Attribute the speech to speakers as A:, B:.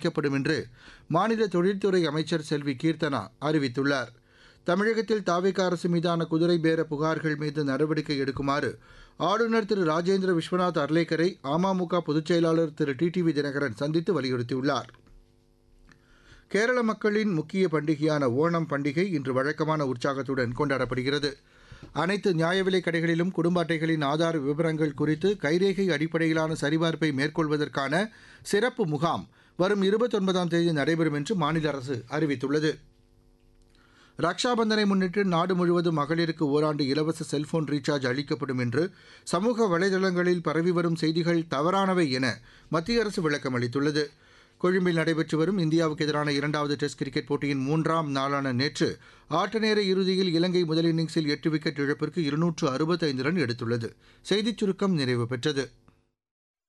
A: வைக்கப்படும் என்று மாநில தொழில்துறை அமைச்சர் செல்வி கீர்த்தனா அறிவித்துள்ளார் தமிழகத்தில் தாவேக அரசு மீதான குதிரை பேர புகார்கள் மீது நடவடிக்கை எடுக்குமாறு ஆளுநர் திரு ராஜேந்திர விஸ்வநாத் அர்லேக்கரை அமமுக பொதுச் செயலாளர் திரு டிடிவி தினகரன் சந்தித்து வலியுறுத்தியுள்ளார் கேரள மக்களின் முக்கிய பண்டிகையான ஓணம் பண்டிகை இன்று வழக்கமான உற்சாகத்துடன் கொண்டாடப்படுகிறது அனைத்து நியாய விலைக் கடைகளிலும் குடும்ப அட்டைகளின் ஆதார விவரங்கள் குறித்து கைரேகை அடிப்படையிலான சரிபார்ப்பை மேற்கொள்வதற்கான சிறப்பு முகாம் வரும் இருபத்தொன்பதாம் தேதி நடைபெறும் என்று மாநில அரசு அறிவித்துள்ளது ரக்ஷாபந்தனை முன்னிட்டு நாடு முழுவதும் மகளிருக்கு ஓராண்டு இலவச செல்போன் ரீசார்ஜ் அளிக்கப்படும் என்று சமூக வலைதளங்களில் பரவி வரும் செய்திகள் தவறானவை என மத்திய அரசு விளக்கம் அளித்துள்ளது கொழும்பில் நடைபெற்று வரும் இந்தியாவுக்கு எதிரான இரண்டாவது டெஸ்ட் கிரிக்கெட் போட்டியின் மூன்றாம் நாளான நேற்று ஆட்ட நேர இறுதியில் இலங்கை முதல் இன்னிங்ஸில் எட்டு விக்கெட் இழப்பிற்கு இருநூற்று அறுபத்தைந்து ரன் எடுத்துள்ளது செய்திச் சுருக்கம் நிறைவு பெற்றது